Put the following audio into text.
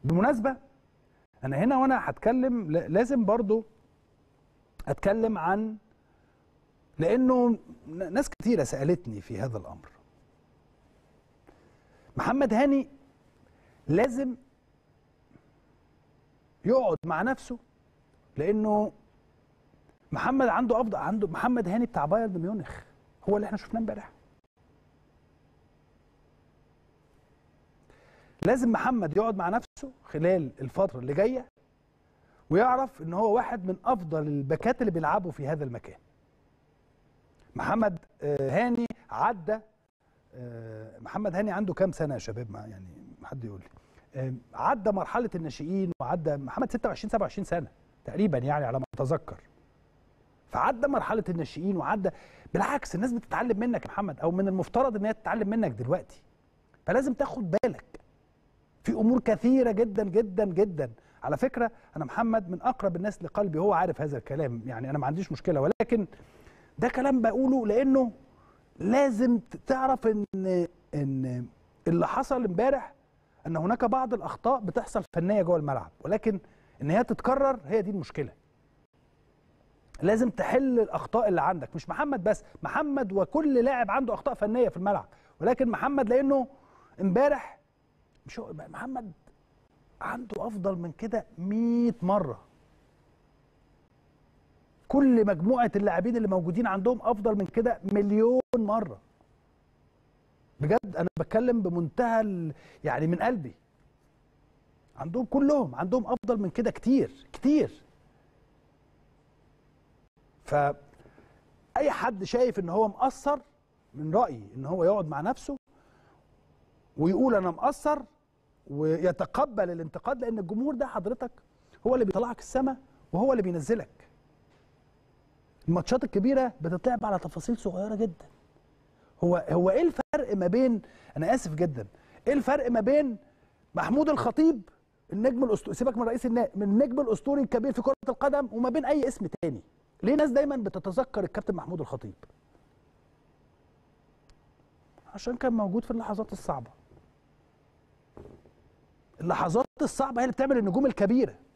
بالمناسبه انا هنا وانا هتكلم ل- لازم برضو اتكلم عن لانه ن- ناس كتيره سالتني في هذا الامر محمد هاني لازم يقعد مع نفسه لانه محمد عنده افضل عنده محمد هاني بتاع بايرن ميونخ هو اللي احنا شفناه امبارح لازم محمد يقعد مع نفسه خلال الفتره اللي جايه ويعرف ان هو واحد من افضل الباكات اللي بيلعبوا في هذا المكان محمد آه، هاني عدى آه، محمد هاني عنده كام سنه يا شباب ما يعني حد يقول لي آه، عدى مرحله الناشئين وعدى محمد 26 27 سنه تقريبا يعني على ما اتذكر فعدى مرحله الناشئين وعدى بالعكس الناس بتتعلم منك يا محمد او من المفترض ان هي تتعلم منك دلوقتي فلازم تاخد بالك في امور كثيره جدا جدا جدا على فكره انا محمد من اقرب الناس لقلبي هو عارف هذا الكلام يعني انا ما عنديش مشكله ولكن ده كلام بقوله لانه لازم ت- تعرف ان ان اللي حصل امبارح ان هناك بعض الاخطاء بتحصل فنيه جوه الملعب ولكن ان هي تتكرر هي دي المشكله لازم تحل الاخطاء اللي عندك مش محمد بس محمد وكل لاعب عنده اخطاء فنيه في الملعب ولكن محمد لانه امبارح مش هو محمد عنده افضل من كده 100 مره كل مجموعه اللاعبين اللي موجودين عندهم افضل من كده مليون مره بجد انا بتكلم بمنتهى ال- يعني من قلبي عندهم كلهم عندهم افضل من كده كتير كتير ف اي حد شايف ان هو مقصر من رايي ان هو يقعد مع نفسه ويقول انا مقصر ويتقبل الانتقاد لان الجمهور ده حضرتك هو اللي بيطلعك السما وهو اللي بينزلك الماتشات الكبيره بتتلعب على تفاصيل صغيره جدا هو هو ايه الفرق ما بين انا اسف جدا ايه الفرق ما بين محمود الخطيب النجم الاسطوري سيبك من رئيس النادي من النجم الاسطوري الكبير في كره القدم وما بين اي اسم تاني ليه ناس دايما بتتذكر الكابتن محمود الخطيب عشان كان موجود في اللحظات الصعبه اللحظات الصعبه هي اللي بتعمل النجوم الكبيره